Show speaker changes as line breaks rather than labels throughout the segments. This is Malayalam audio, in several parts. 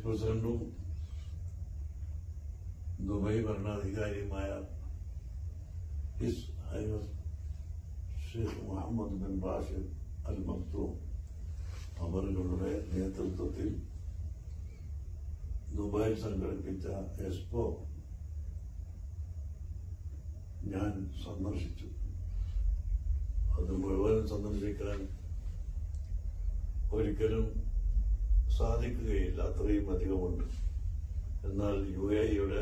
പ്രസിഡന്റും ദുബായ് ഭരണാധികാരിയുമായ His Highness Sheikh Mohammed bin Rashid Al Maktoum അവരുടെ നേതൃത്വത്തിൽ ദുബായിൽ സംഘടിപ്പിച്ച എക്സ്പോ ഞാൻ സന്ദർശിച്ചു അത് മുഴുവൻ സന്ദർശിക്കാൻ ഒരിക്കലും സാധിക്കുകയില്ല അത്രയും അധികമുണ്ട് എന്നാൽ യു എ ഇയുടെ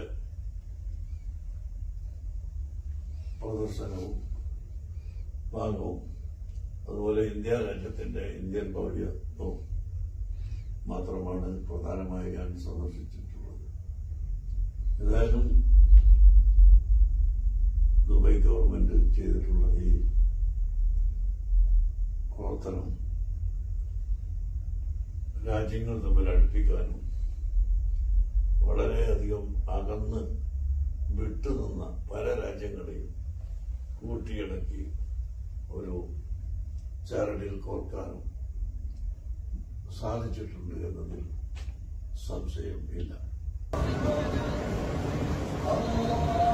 പ്രദർശനവും ഭാഗവും അതുപോലെ ഇന്ത്യ രാജ്യത്തിന്റെ ഇന്ത്യൻ പൗരത്വവും മാത്രമാണ് പ്രധാനമായി ഞാൻ സന്ദർശിച്ചിട്ടുള്ളത് ഏതായാലും ദുബായ് ഗവൺമെന്റ് ചെയ്തിട്ടുള്ള ഈ പ്രവർത്തനം രാജ്യങ്ങൾ തമ്മിൽ അടുപ്പിക്കാനും വളരെയധികം അകന്ന് വിട്ടുനിന്ന പല രാജ്യങ്ങളെയും കൂട്ടിയിണക്കി ഒരു ചരടിൽ കോർക്കാനും സാധിച്ചിട്ടുണ്ട് എന്നതിൽ സംശയം ഇല്ല